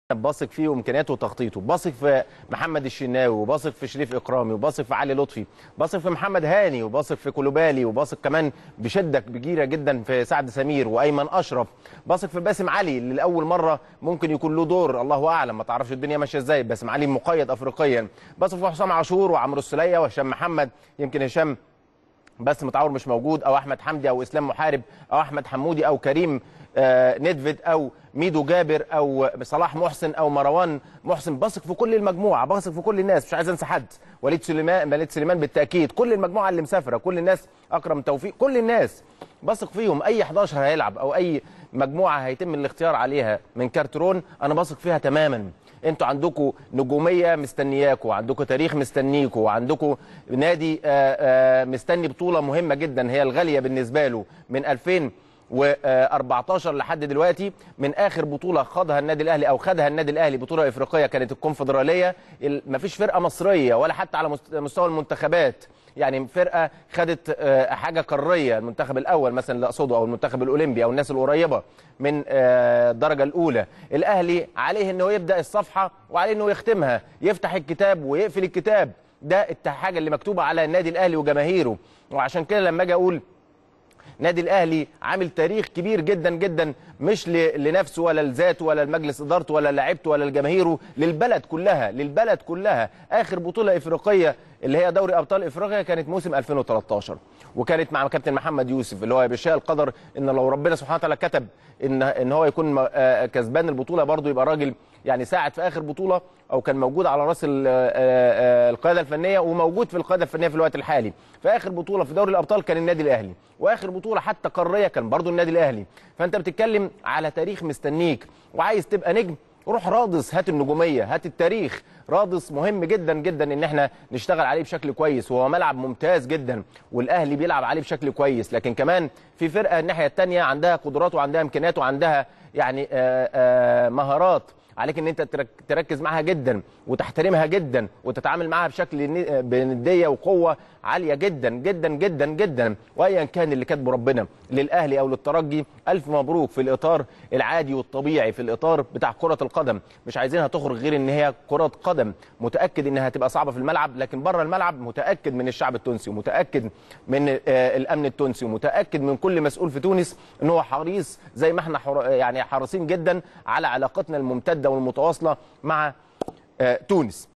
باثق فيه وامكانياته وتخطيطه باثق في محمد الشناوي وباثق في شريف اكرامي وباثق في علي لطفي باثق في محمد هاني وباثق في كولوبالي وباثق كمان بشده كبيره جدا في سعد سمير وايمن اشرف باثق في باسم علي اللي لاول مره ممكن يكون له دور الله اعلم ما تعرفش الدنيا ماشيه ازاي باسم علي مقيد افريقيا باثق في حسام عاشور وعمرو السليه وهشام محمد يمكن هشام بس متعور مش موجود او احمد حمدي او اسلام محارب او احمد حمودي او كريم آه ندفد او ميدو جابر او صلاح محسن او مروان محسن بثق في كل المجموعه بثق في كل الناس مش عايز انسى حد وليد سليمان وليد سليمان بالتاكيد كل المجموعه اللي مسافره كل الناس اكرم توفيق كل الناس بثق فيهم اي 11 هيلعب او اي مجموعه هيتم الاختيار عليها من كارترون انا بثق فيها تماما انتوا عندكم نجوميه مستنياكوا وعندكم تاريخ مستنيكوا وعندكم نادي آآ آآ مستني بطوله مهمه جدا هي الغاليه بالنسبه له من 2014 لحد دلوقتي من اخر بطوله خاضها النادي الاهلي او خدها النادي الاهلي بطوله افريقيه كانت الكونفدراليه مفيش فرقه مصريه ولا حتى على مستوى المنتخبات يعني فرقه خدت حاجه قاريه المنتخب الاول مثلا اللي اقصده او المنتخب الاولمبي او الناس القريبه من الدرجه الاولى الاهلي عليه انه يبدا الصفحه وعليه انه يختمها يفتح الكتاب ويقفل الكتاب ده الحاجه اللي مكتوبه على النادي الاهلي وجماهيره وعشان كده لما اجي اقول نادي الاهلي عامل تاريخ كبير جدا جدا مش لنفسه ولا لذاته ولا لمجلس ادارته ولا لعيبته ولا لجماهيره للبلد كلها للبلد كلها اخر بطوله افريقيه اللي هي دوري ابطال افريقيا كانت موسم 2013 وكانت مع كابتن محمد يوسف اللي هو بيشاء القدر ان لو ربنا سبحانه وتعالى كتب ان ان هو يكون كسبان البطوله برضه يبقى راجل يعني ساعد في اخر بطوله او كان موجود على راس القياده الفنيه وموجود في القياده الفنيه في الوقت الحالي في اخر بطوله في دوري الابطال كان النادي الاهلي واخر بطوله حتى قاريه كان برضه النادي الاهلي فانت بتتكلم على تاريخ مستنيك وعايز تبقى نجم روح رادس هات النجوميه هات التاريخ رادس مهم جدا جدا ان احنا نشتغل عليه بشكل كويس وهو ملعب ممتاز جدا والاهلي بيلعب عليه بشكل كويس لكن كمان في فرقه الناحيه الثانيه عندها قدرات وعندها امكانيات وعندها يعني آآ آآ مهارات عليك ان انت تركز معاها جدا وتحترمها جدا وتتعامل معاها بشكل بنديه وقوه عاليه جدا جدا جدا جدا وايا كان اللي كاتبه ربنا للاهلي او للترجي الف مبروك في الاطار العادي والطبيعي في الاطار بتاع كره القدم مش عايزينها تخرج غير ان هي كره قدم متاكد انها هتبقى صعبه في الملعب لكن بره الملعب متاكد من الشعب التونسي ومتاكد من الامن التونسي ومتاكد من كل مسؤول في تونس ان هو حريص زي ما احنا يعني حريصين جدا على علاقتنا الممتده والمتواصله مع تونس